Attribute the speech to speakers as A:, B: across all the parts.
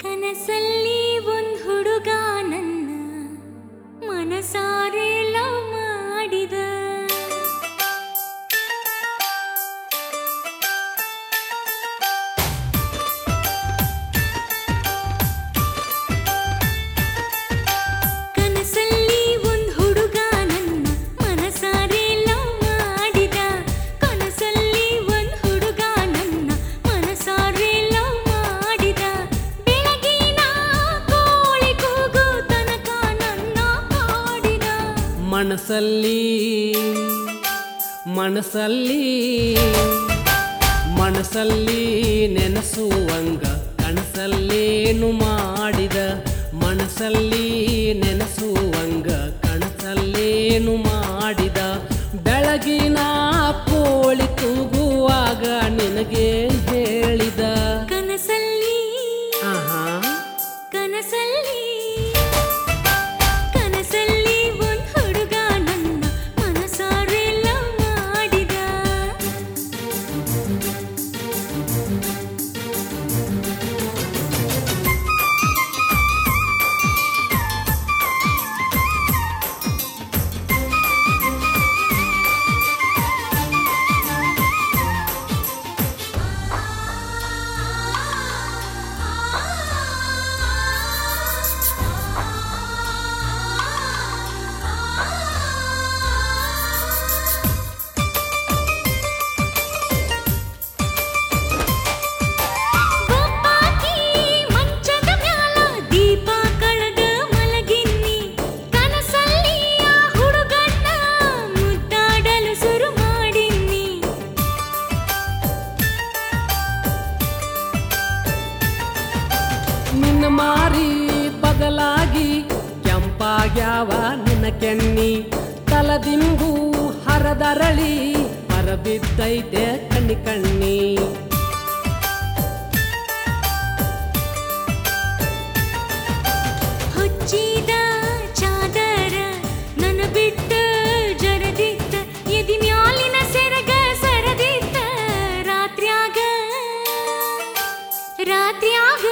A: ಕನಸಲ್ಲಿ ಒಂದ್ ಹುಡುಗ ನನ್ನ ಮನಸಾರೆ ಲವ್ ಮಾಡಿದ ಕನಸಲ್ಲಿ ಒಂದ್ ಹುಡುಗ ನನ್ನ ಮನಸಾರೆ ಲವ್ ಮಾಡಿದ ಕನಸಲ್ಲಿ ಒಂದ್ ಹುಡುಗ ನನ್ನ ಮನಸಾರೆ ಲವ್ ಮಾಡಿದ ಬೆಳಗಿನ ಕೋಳಿ ಕೂಗು ತನಕ ನನ್ನ ಕಾಡಿದ
B: ಮನಸ್ಸಲ್ಲಿ ಮನಸ್ಸಲ್ಲಿ ಮನಸ್ಸಲ್ಲಿ ನೆನೆಸುವಂಗ ಕನಸಲ್ಲೇನು ಮಾಡಿದ ಮನಸ್ಸಲ್ಲಿ ನೆನೆಸುವಂಗ ಕನಸಲ್ಲೇನು ಮಾಡಿದ ಬೆಳಗಿನ ಕೋಳಿ ತೂಗುವಾಗ ನಿನಗೆ ಹೇಳಿದ
A: ಕನಸಲ್ಲಿ
B: ಆಹಾ
A: ಕನಸಲ್ಲಿ ಕನಸಲ್ಲಿ ಒಂದ್ ಹುಡುಗ ನನ್ನ ಮನಸಾರೆ ಲವ್ ಮಾಡಿದ ಗೊಬ್ಬಾಕಿ ಮಂಚದ ಮ್ಯಾಲ ದೀಪ ಕಳಗ ಮಲಗಿನ್ನಿ ಕನಸಲ್ಲಿ ಆ ಹುಡುಗನ್ನ ಮುದ್ದಾಡಲು ಶುರು ಮಾಡಿನ್ನಿ
B: ನಿನ್ನ ಮಾರಿ ಬದಲಾಗಿ ಕೆಂಪಾಗ್ಯಾವ ನಿನ್ನ ಕೆನ್ನಿ ತಲದಿಂಬು ಹರದರಳಿ ಹೊರಬಿದ್ದೈತೆ ಕಣ್ಣಿ ಕಣ್ಣಿ
A: ಹೊಚ್ಚಿದ ಚಾದರ ನನ್ನ ಬಿಟ್ಟ ಜರದಿತ್ತ ಎದಿ ಮ್ಯಾಲಿನ ಸೆರಗ ಸರದಿತ್ತ ರಾತ್ರ್ಯಾಗ ರಾತ್ರ್ಯಾಗ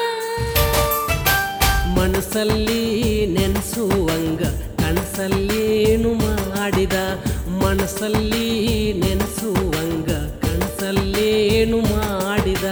B: ಮನಸ್ಸಲ್ಲಿ ನೆನೆಸುವಂಗ ಕನಸಲ್ಲೇನು ಮಾಡಿದ ಮನಸ್ಸಲ್ಲಿ ನೆನೆಸುವಂಗ ಕನಸಲ್ಲೇನು ಮಾಡಿದ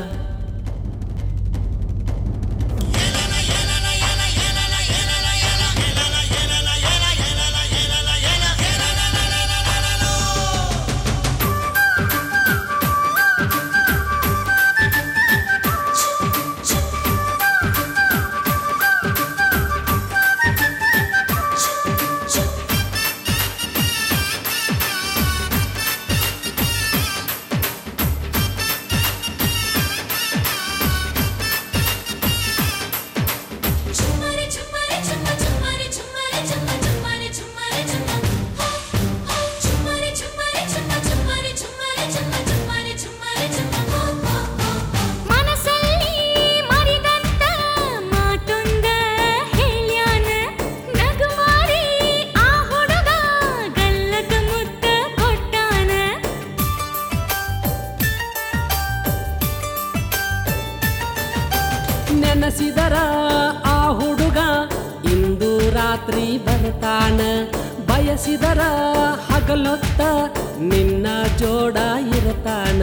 A: ಚುಮ್ಮರಿ ಚುಮ್ಮರಿ ಚುಮ್ಮ ಚುಮ್ಮರಿ ಚುಮ್ಮರಿ ಚುಮ್ಮ ಚುಮ್ಮರಿ ಚುಮ್ಮರಿ ಚುಮ್ಮ ಚುಮ್ಮರಿ ಚುಮ್ಮರಿ ಚುಮ್ಮ ಚುಮ್ಮರಿ ಚುಮ್ಮರಿ ಚುಮ್ಮ ಚುಮ್ಮರಿ ಚುಮ್ಮರಿ ಚುಮ್ಮ ಮನಸ್ಸಲ್ಲಿ ಮರಿದಂತ ಮಾತೊಂದ ಹೇಳ್ಯಾನ ನಗುಮಾರಿ ಆ ಹುಡುಗ ಗಲ್ಲದ ಮುತ್ತ ಕೊಟ್ಟಾನ
B: ನೆನೆಸಿದರ ಆ ಹುಡುಗ ಇಂದು ರಾತ್ರಿ ಬರ್ತಾನ ಬಯಸಿದರ ಹಗಲೊತ್ತ ನಿನ್ನ ಜೋಡ ಇರ್ತಾನ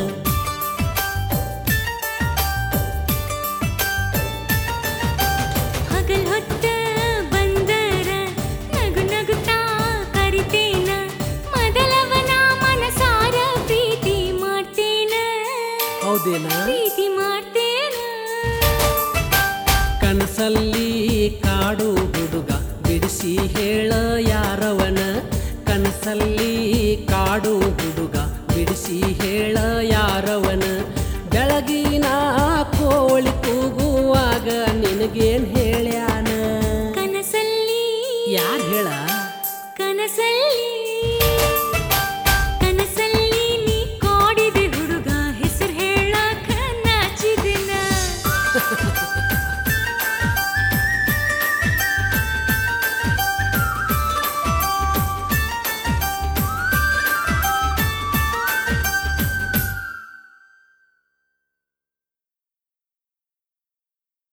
A: ಹಗಲ್ ಹೊತ್ತ ಬಂದರ ನಗು ನಗುತ್ತಾ ಕರಿತೇನ ಮೊದಲವನ ಮನಸಾರ ಪ್ರೀತಿ ಮಾಡ್ತೇನ
B: ಹೌದೇನಾ
A: ಪ್ರೀತಿ ಮಾಡ್ತೇನ
B: ಕನಸಲ್ಲಿ ಕಾಡು ಹುಡುಗ ಬಿಡಿಸಿ ಹೇಳ ಯಾರವನ ಕನಸಲ್ಲಿ ಕಾಡು ಹುಡುಗ ಬಿಡಿಸಿ ಹೇಳ ಯಾರವನ